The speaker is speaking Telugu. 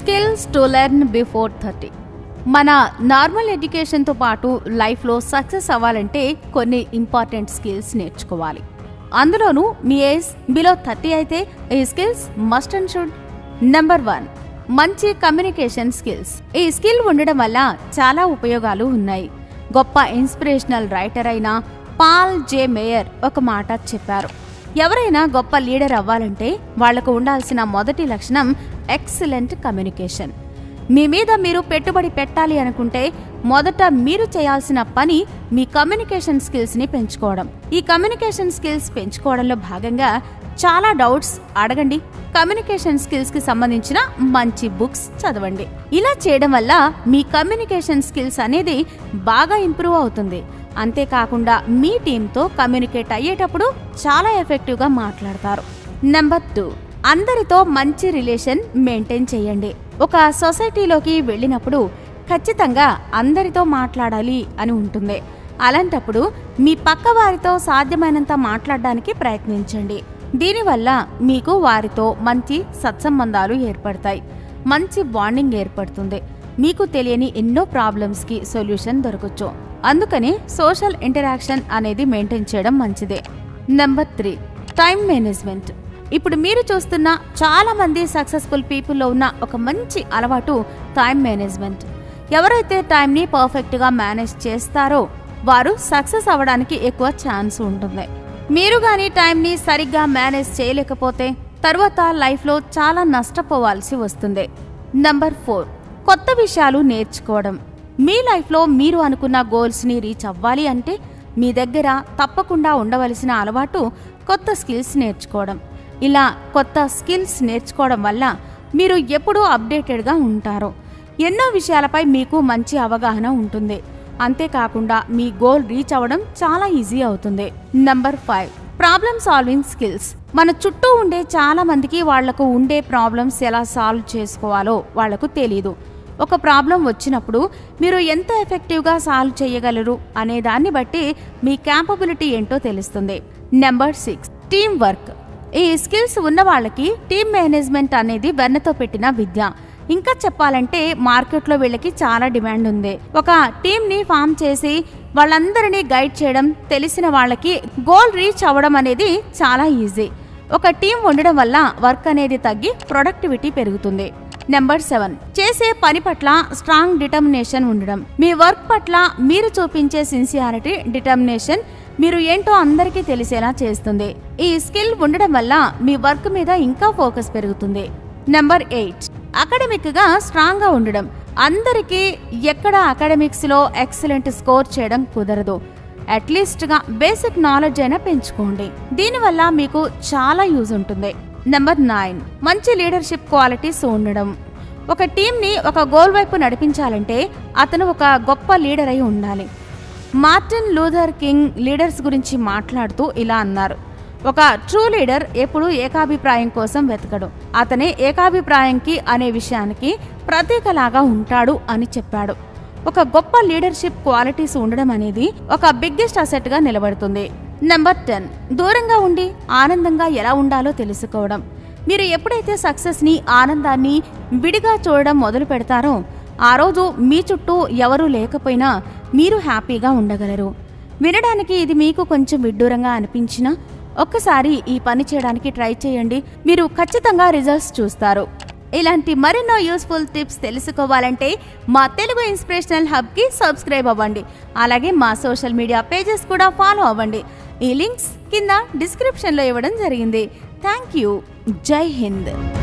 skills to learn before thirty మన నార్మల్ ఎడ్యుకేషన్తో పాటు లైఫ్లో సక్సెస్ అవ్వాలంటే కొన్ని ఇంపార్టెంట్ స్కిల్స్ నేర్చుకోవాలి అందులోనూ మీ ఏజ్ బిలో థర్టీ అయితే ఈ skills must and should number one మంచి కమ్యూనికేషన్ స్కిల్స్ ఈ స్కిల్ ఉండడం వల్ల చాలా ఉపయోగాలు ఉన్నాయి గొప్ప ఇన్స్పిరేషనల్ రైటర్ అయిన పాల్ జే మేయర్ ఒక మాట చెప్పారు ఎవరైనా గొప్ప లీడర్ అవ్వాలంటే వాళ్లకు ఉండాల్సిన మొదటి లక్షణం ఎక్సలెంట్ కమ్యూనికేషన్ మీ మీద మీరు పెట్టుబడి పెట్టాలి అనుకుంటే మొదట మీరు చేయాల్సిన పని మీ కమ్యూనికేషన్ స్కిల్స్ ని పెంచుకోవడం ఈ కమ్యూనికేషన్ స్కిల్స్ పెంచుకోవడంలో భాగంగా చాలా డౌట్స్ అడగండి కమ్యూనికేషన్ స్కిల్స్ కి సంబంధించిన మంచి బుక్స్ చదవండి ఇలా చేయడం వల్ల మీ కమ్యూనికేషన్ స్కిల్స్ అనేది బాగా ఇంప్రూవ్ అవుతుంది అంతేకాకుండా మీ టీంతో కమ్యూనికేట్ అయ్యేటప్పుడు చాలా ఎఫెక్టివ్గా మాట్లాడతారు నెంబర్ టూ అందరితో మంచి రిలేషన్ మెయింటైన్ చేయండి ఒక సొసైటీలోకి వెళ్ళినప్పుడు ఖచ్చితంగా అందరితో మాట్లాడాలి అని ఉంటుంది అలాంటప్పుడు మీ పక్క వారితో సాధ్యమైనంత మాట్లాడడానికి ప్రయత్నించండి దీనివల్ల మీకు వారితో మంచి సత్సంబంధాలు ఏర్పడతాయి మంచి బాండింగ్ ఏర్పడుతుంది మీకు తెలియని ఎన్నో ప్రాబ్లమ్స్కి సొల్యూషన్ దొరకచ్చు అందుకని సోషల్ ఇంటరాక్షన్ అనేది మెయింటైన్ చేయడం మంచిదే నెంబర్ త్రీ టైం మేనేజ్మెంట్ ఇప్పుడు మీరు చూస్తున్న చాలా మంది సక్సెస్ఫుల్ పీపుల్లో ఉన్న ఒక మంచి అలవాటు టైం మేనేజ్మెంట్ ఎవరైతే టైంని పర్ఫెక్ట్గా మేనేజ్ చేస్తారో వారు సక్సెస్ అవ్వడానికి ఎక్కువ ఛాన్స్ ఉంటుంది మీరు కానీ టైంని సరిగ్గా మేనేజ్ చేయలేకపోతే తర్వాత లైఫ్లో చాలా నష్టపోవాల్సి వస్తుంది నంబర్ ఫోర్ కొత్త విషయాలు నేర్చుకోవడం మీ లైఫ్లో మీరు అనుకున్న గోల్స్ని రీచ్ అవ్వాలి అంటే మీ దగ్గర తప్పకుండా ఉండవలసిన అలవాటు కొత్త స్కిల్స్ నేర్చుకోవడం ఇలా కొత్త స్కిల్స్ నేర్చుకోవడం వల్ల మీరు ఎప్పుడూ అప్డేటెడ్గా ఉంటారు ఎన్నో విషయాలపై మీకు మంచి అవగాహన ఉంటుంది అంతేకాకుండా మీ గోల్ రీచ్ అవ్వడం చాలా ఈజీ అవుతుంది number five problem solving skills మన చుట్టూ ఉండే చాలా మందికి వాళ్లకు ఉండే ప్రాబ్లమ్స్ ఎలా సాల్వ్ చేసుకోవాలో వాళ్లకు తెలియదు ఒక ప్రాబ్లం వచ్చినప్పుడు మీరు ఎంత ఎఫెక్టివ్గా సాల్వ్ చేయగలరు అనే దాన్ని బట్టి మీ క్యాపబిలిటీ ఏంటో తెలుస్తుంది నెంబర్ సిక్స్ టీం వర్క్ ఈ స్కిల్స్ ఉన్న వాళ్ళకి టీం మేనేజ్మెంట్ అనేది వెన్నతో పెట్టిన విద్య ఇంకా చెప్పాలంటే మార్కెట్లో వీళ్ళకి చాలా డిమాండ్ ఉంది ఒక టీంని ఫామ్ చేసి వాళ్ళందరినీ గైడ్ చేయడం తెలిసిన వాళ్ళకి గోల్ రీచ్ అవ్వడం అనేది చాలా ఈజీ ఒక టీం ఉండడం వల్ల వర్క్ అనేది తగ్గి ప్రొడక్టివిటీ పెరుగుతుంది నెంబర్ సెవెన్ చేసే పని పట్ల స్ట్రాంగ్ డిటర్మినేషన్ ఉండడం మీ వర్క్ పట్ల మీరు చూపించే సిన్సియారిటీ డిటర్మినేషన్ మీరు ఏంటో అందరికీ తెలిసేలా చేస్తుంది ఈ స్కిల్ ఉండడం వల్ల మీ వర్క్ మీద ఇంకా ఫోకస్ పెరుగుతుంది నెంబర్ ఎయిట్ అకాడమిక్ గా స్ట్రాంగ్ గా ఉండడం అందరికీ ఎక్కడ అకాడమిక్స్ లో ఎక్సలెంట్ స్కోర్ చేయడం కుదరదు అట్లీస్ట్ గా బేసిక్ నాలెడ్జ్ అయినా పెంచుకోండి దీనివల్ల మీకు చాలా యూజ్ ఉంటుంది నెంబర్ నైన్ మంచి లీడర్షిప్ క్వాలిటీస్ ఉండడం ఒక టీంని ఒక గోల్ వైపు నడిపించాలంటే అతను ఒక గొప్ప లీడర్ అయి ఉండాలి మార్టిన్ లూథర్ కింగ్ లీడర్స్ గురించి మాట్లాడుతూ ఇలా అన్నారు ఒక ట్రూ లీడర్ ఎప్పుడూ ఏకాభిప్రాయం కోసం వెతకడు అతనే ఏకాభిప్రాయంకి అనే విషయానికి ప్రతీకలాగా ఉంటాడు అని చెప్పాడు ఒక గొప్ప లీడర్షిప్ క్వాలిటీస్ ఉండడం అనేది ఒక బిగ్గెస్ట్ అసెట్గా నిలబడుతుంది నెంబర్ టెన్ దూరంగా ఉండి ఆనందంగా ఎలా ఉండాలో తెలుసుకోవడం మీరు ఎప్పుడైతే సక్సెస్ని ఆనందాన్ని విడిగా చూడడం మొదలు పెడతారో ఆ రోజు మీ చుట్టూ ఎవరూ లేకపోయినా మీరు హ్యాపీగా ఉండగలరు వినడానికి ఇది మీకు కొంచెం విడ్డూరంగా అనిపించినా ఒక్కసారి ఈ పని చేయడానికి ట్రై చేయండి మీరు ఖచ్చితంగా రిజల్ట్స్ చూస్తారు ఇలాంటి మరెన్నో యూస్ఫుల్ టిప్స్ తెలుసుకోవాలంటే మా తెలుగు ఇన్స్పిరేషనల్ హబ్కి సబ్స్క్రైబ్ అవ్వండి అలాగే మా సోషల్ మీడియా పేజెస్ కూడా ఫాలో అవ్వండి ఈ లింక్స్ కింద డిస్క్రిప్షన్లో ఇవ్వడం జరిగింది థ్యాంక్ యూ జై హింద్